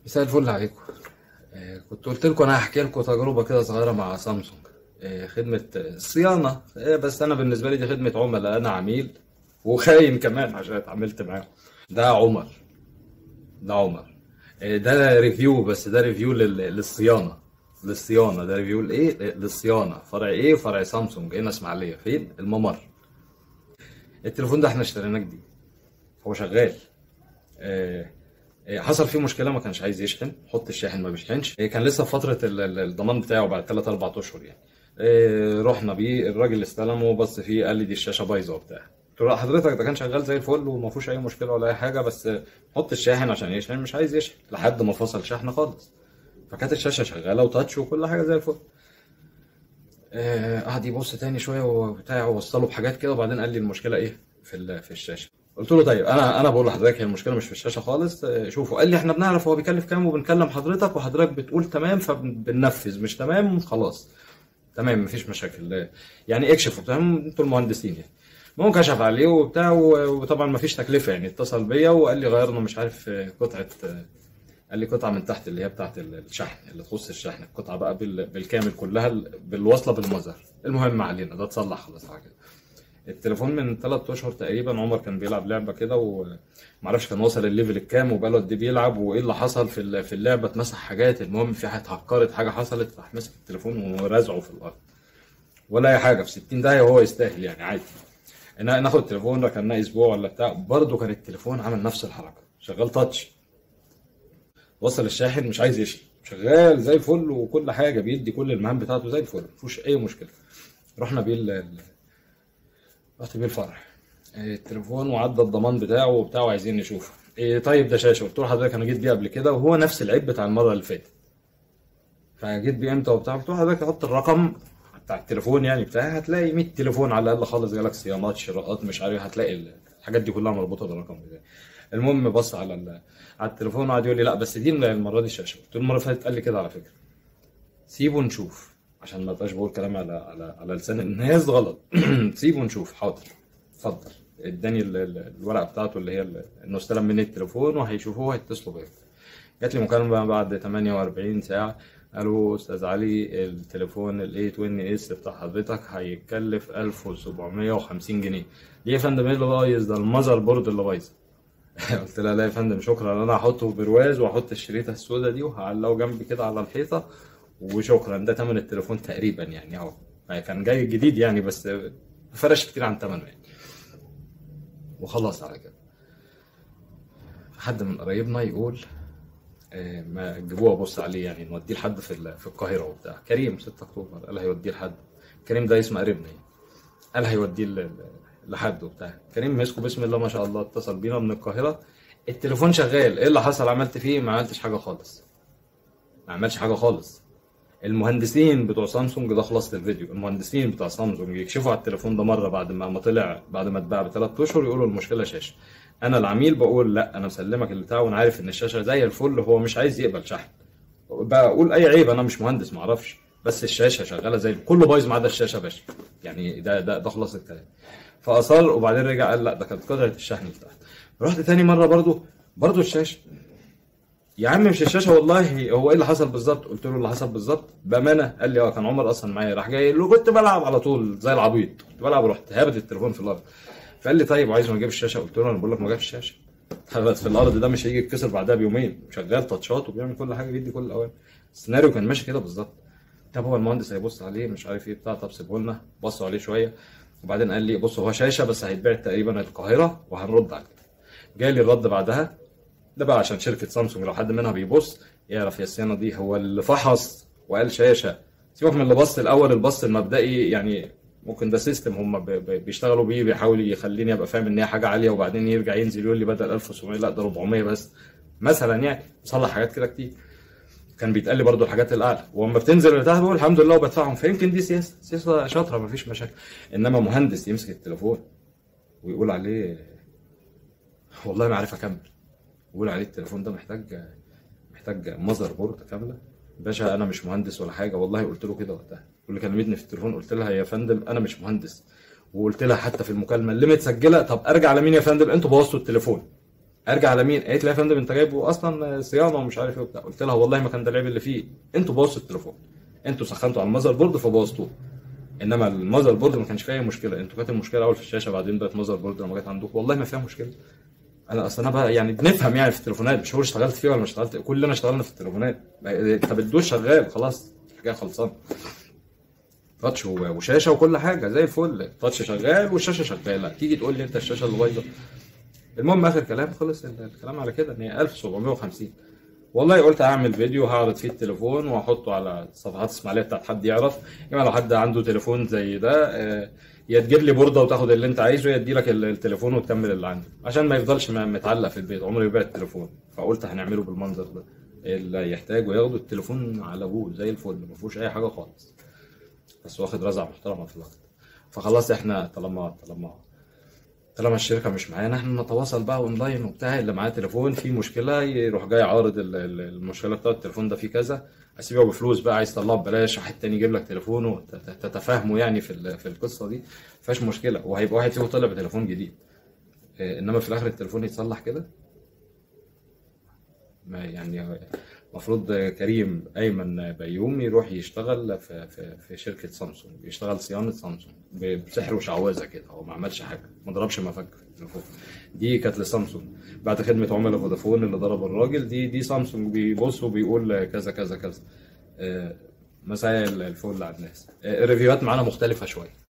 مساء الفل عليكم آه، كنت قلت لكم انا هحكي لكم تجربه كده صغيره مع سامسونج آه، خدمه آه، صيانه آه، بس انا بالنسبه لي دي خدمه عملاء انا عميل وخاين كمان عشان اتعاملت معاهم ده عمر ده عمر آه، ده ريفيو بس ده ريفيو لل- للصيانه للصيانه ده ريفيو لايه للصيانه فرع ايه فرع سامسونج هنا اسماعيليه فين الممر التليفون ده احنا اشتريناه جديد هو شغال آه، آه، حصل فيه مشكله ما كانش عايز يشحن حط الشاحن ما بيشحنش آه، كان لسه في فتره ال- ال- الضمان بتاعه بعد 3 4 اشهر يعني آه، رحنا بيه الراجل استلمه وبص فيه قال لي دي الشاشه بايظه وبتاع قلت له لا حضرتك ده كان شغال زي الفل وما فيهوش اي مشكله ولا اي حاجه بس آه، حط الشاحن عشان يشحن مش عايز يشحن لحد ما فصل شحن خالص فكانت الشاشه شغاله وتاتش وكل حاجه زي الفل آه، قعد يبص تاني شويه وبتاع ووصله بحاجات كده وبعدين قال لي المشكله ايه في ال- في الشاشه قلت له طيب انا انا بقول لحضرتك هي المشكله مش في الشاشه خالص آه، شوفوا قال لي احنا بنعرف هو بيكلف كام وبنكلم حضرتك وحضرتك بتقول تمام فبننفذ مش تمام خلاص تمام مفيش مشاكل آه، يعني اكشفوا تمام انتوا المهندسين يعني المهم كشف عليه وبتاع و- وطبعا مفيش تكلفه يعني اتصل بيا وقال لي غيرنا مش عارف آه، قطعه آه، قال لي قطعه من تحت اللي هي بتاعت الشحن اللي تخص الشحن القطعه بقى بال- بالكامل كلها بالوصله بالمظهر المهم ما علينا ده اتصلح خلاص على كده التليفون من ثلاث اشهر تقريبا عمر كان بيلعب لعبه كده ومعرفش كان وصل الليفل الكام وبقاله قد ايه بيلعب وايه اللي حصل في ال- في اللعبه اتمسح حاجات المهم في حاجه اتهكرت حاجه حصلت راح مسك التليفون ورزعه في الارض ولا اي حاجه في 60 داهيه وهو يستاهل يعني عادي إن- ناخد التليفون ركناه اسبوع ولا بتاع برضه كان التليفون عمل نفس الحركه شغال تاتش وصل الشاحن مش عايز يشحن شغال زي الفل وكل حاجه بيدي كل المهام بتاعته زي الفل مفيهوش اي مشكله رحنا بيه ال- ال- رحت بيه الفرع إيه، التليفون وعدى الضمان بتاعه وبتاع وعايزين نشوفه إيه طيب ده شاشه قلت له حضرتك انا جيت بيه قبل كده وهو نفس العيب بتاع المره اللي فاتت فجيت بيه امتى وبتاع قلت له حضرتك حط الرقم بتاع التليفون يعني بتاعي هتلاقي 100 تليفون على الاقل خالص جالك صيانات شراءات مش عارف هتلاقي ال- الحاجات دي كلها مربوطه بالرقم بتاعي المهم بص على ال- على التليفون وقعد يقول لي لا بس دي المره دي الشاشه قلت له المره اللي فاتت قال لي كده على فكره سيبه نشوف عشان ما ابقاش بقول كلام على على على لسان الناس غلط سيبه نشوف حاضر اتفضل اداني ال- ال- الورقه بتاعته اللي هي ال- انه استلم مني التليفون وهيشوفوه وهيتصلوا بيا جات لي مكالمه بعد 48 ساعه قالوا استاذ علي التليفون ال A20 اس بتاع حضرتك هيكلف 1750 جنيه ليه يا فندم ايه اللي بايظ ده المذر بورد اللي بايظ قلت لها لا يا فندم شكرا انا هحطه برواز واحط الشريطه السوداء دي وهعلقه جنبي كده على الحيطه وشكرا ده تمن التليفون تقريبا يعني اهو كان جاي جديد يعني بس فرش كتير عن ثمنه يعني وخلاص على كده حد من قرايبنا يقول آه، ما تجيبوه ابص عليه يعني نوديه لحد في ال- في القاهره وبتاع كريم 6 اكتوبر قال هيوديه لحد كريم ده اسم قريبنا يعني قال هيوديه ل- ل- لحد وبتاع كريم مسكه بسم الله ما شاء الله اتصل بينا من القاهره التليفون شغال ايه اللي حصل عملت فيه ما عملتش حاجه خالص ما عملش حاجه خالص المهندسين بتوع سامسونج ده خلاصة الفيديو المهندسين بتوع سامسونج يكشفوا على التليفون ده مره بعد ما ما طلع بعد ما اتباع بثلاث اشهر يقولوا المشكله شاشه انا العميل بقول لا انا مسلمك البتاع وانا عارف ان الشاشه زي الفل هو مش عايز يقبل شحن بقول اي عيب انا مش مهندس معرفش بس الشاشه شغاله زي كله بايظ ما عدا الشاشه يا باشا يعني ده ده ده خلاص الكلام فاصر وبعدين رجع قال لا ده كانت قطعه الشحن اللي تحت رحت تاني مره برضو برضو الشاشه يا عم مش الشاشه والله هو ايه اللي حصل بالظبط قلت له اللي حصل بالظبط بامانه قال لي اه كان عمر اصلا معايا راح جاي له كنت بلعب على طول زي العبيط كنت بلعب ورحت هابط التليفون في الارض فقال لي طيب عايز ما اجيب الشاشه قلت له انا بقول لك ما جابش الشاشه بس في الارض ده مش هيجي يتكسر بعدها بيومين شغال تاتشات وبيعمل كل حاجه بيدي كل الاوامر السيناريو كان ماشي كده بالظبط طب هو المهندس هيبص عليه مش عارف ايه بتاع طب سيبه لنا بصوا عليه شويه وبعدين قال لي بص هو شاشه بس هيتباع تقريبا القاهره وهنرد عليه جالي الرد بعدها ده بقى عشان شركه سامسونج لو حد منها بيبص يعرف يا الصيانه دي هو اللي فحص وقال شاشه سيبك من اللي بص الاول البص المبدئي يعني ممكن ده سيستم هم ب- ب- بيشتغلوا بيه بيحاول يخليني ابقى فاهم ان هي حاجه عاليه وبعدين يرجع ينزل يقول لي بدل 1700 لا ده 400 بس مثلا يعني بصلح حاجات كده كتير كان بيتقال لي برضو الحاجات الاعلى واما بتنزل لتحت بقول الحمد لله وبدفعهم فيمكن دي سياسه سياسه شاطره مفيش مشاكل انما مهندس يمسك التليفون ويقول عليه والله ما عارف اكمل يقول عليه التليفون ده محتاج محتاج مذر بورد كامله باشا انا مش مهندس ولا حاجه والله قلت له كده وقتها واللي كلمتني في التليفون قلت لها يا فندم انا مش مهندس وقلت لها حتى في المكالمه اللي متسجله طب ارجع لمين يا فندم انتوا بوظتوا التليفون ارجع على مين قالت لي يا فندم انت جايبه اصلا صيانه ومش عارف ايه وبتاع قلت لها والله ما كان ده العيب اللي فيه انتوا بوظتوا التليفون انتوا سخنتوا على المذر بورد فبوظتوه انما المذر بورد ما كانش فيها اي مشكله انتوا كانت المشكله اول في الشاشه بعدين بقت مذر بورد لما جت عندكم والله ما فيها مشكله انا اصل انا بقى يعني بنفهم يعني في التليفونات مش هو اشتغلت فيه ولا ما اشتغلت كلنا اشتغلنا في التليفونات طب الدوش شغال خلاص الحكايه خلصانه تاتش وشاشه وكل حاجه زي الفل التاتش شغال والشاشه شغاله تيجي تقول لي انت الشاشه اللي بايظه المهم اخر كلام خلص الكلام على كده ان هي 1750 والله قلت اعمل فيديو هعرض فيه التليفون واحطه على صفحات اسماعيليه بتاعت حد يعرف يعني لو حد عنده تليفون زي ده آه، يا تجيب لي بورده وتاخد اللي انت عايزه يا ادي لك التليفون وتكمل اللي عندك عشان ما يفضلش متعلق في البيت عمره يبيع التليفون فقلت هنعمله بالمنظر ده اللي يحتاجه ياخده التليفون على ابوه زي الفل ما فيهوش اي حاجه خالص بس واخد رزعه محترمه في الوقت فخلاص احنا طالما طالما طالما الشركه مش معانا احنا نتواصل بقى اونلاين وبتاع اللي معاه تليفون فيه مشكله يروح جاي عارض المشكله بتاعت التليفون ده فيه كذا اسيبه بفلوس بقى عايز تطلعه ببلاش واحد تاني يجيب لك تليفونه تتفاهموا يعني في في القصه دي فيهاش مشكله وهيبقى واحد فيهم طلع بتليفون جديد آه، انما في الاخر التليفون يتصلح كده ما يعني المفروض كريم ايمن بيوم يروح يشتغل في في في شركه سامسونج يشتغل صيانه سامسونج بسحر وشعوذه كده هو ما عملش حاجه ما ضربش مفك في التليفون دي كانت لسامسونج بعد خدمه عملاء فودافون اللي ضرب الراجل دي دي سامسونج بيبص وبيقول كذا كذا كذا آه، مساء الفل على الناس آه، الريفيوهات معانا مختلفه شويه